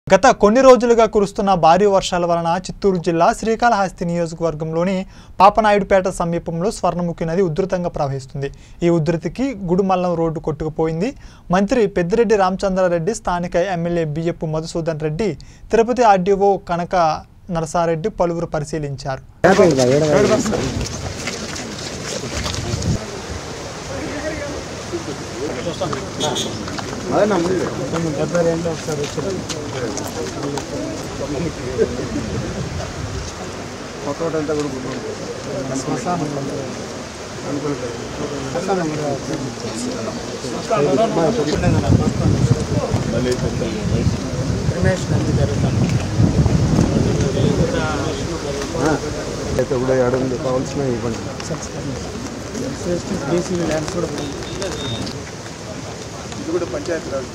గత కొన్ని రోజులుగా కురుస్తున్న భారీ వర్షాల వలన చిత్తూరు జిల్లా శ్రీకాళహస్తి నియోజకవర్గంలోని పాపనాయుడుపేట సమీపంలో స్వర్ణముఖి నది ఉధృతంగా ప్రవహిస్తుంది ఈ ఉధృతికి గుడిమల్లం రోడ్డు కొట్టుకుపోయింది మంత్రి పెద్దిరెడ్డి రామచంద్రారెడ్డి స్థానిక ఎమ్మెల్యే బియ్యపు మధుసూదన్ రెడ్డి తిరుపతి ఆర్డీఓ కనక నరసారెడ్డి పలువురు పరిశీలించారు కొత్తోటంతా కూడా గుడి అయితే కూడా ఏడుంది కావాల్సిన ఇవ్వండి ఇది కూడా పంచాయతీ రాజ్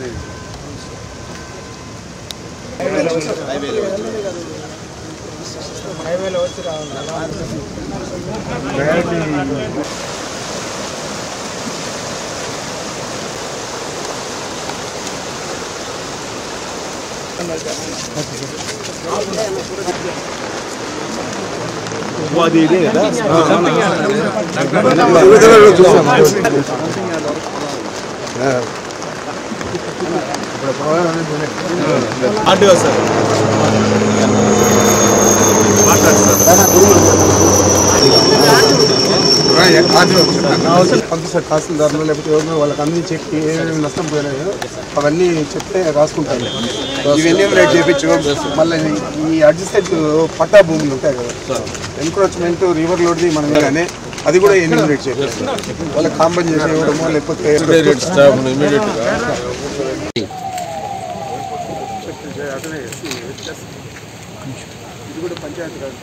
ఇప్పుడు ప్రవాహం అనేది ఉన్నాయి. ఆర్డీఓ సార్ పంపిస్తారు తహసీల్దారులు లేకపోతే ఎవరినో వాళ్ళకి అందించి ఏమేమి నష్టం పోయినాయో అవన్నీ చెప్తే రాసుకుంటాను ఇవన్నీ రేట్ చేయించు మళ్ళీ ఈ అడ్జస్టెడ్ పట్టా భూములు ఉంటాయి కదా ఎన్క్రోచ్మెంట్ రివర్ లోడ్ది మనం కానీ అది కూడా ఎన్యూమరేట్ చేయాలి వాళ్ళకి కాంపన్సేషన్ ఇవ్వడమో లేకపోతే స్టాఫ్ ఇమీడియట్ గా ఇది కూడా పంచాయతీ రాజ్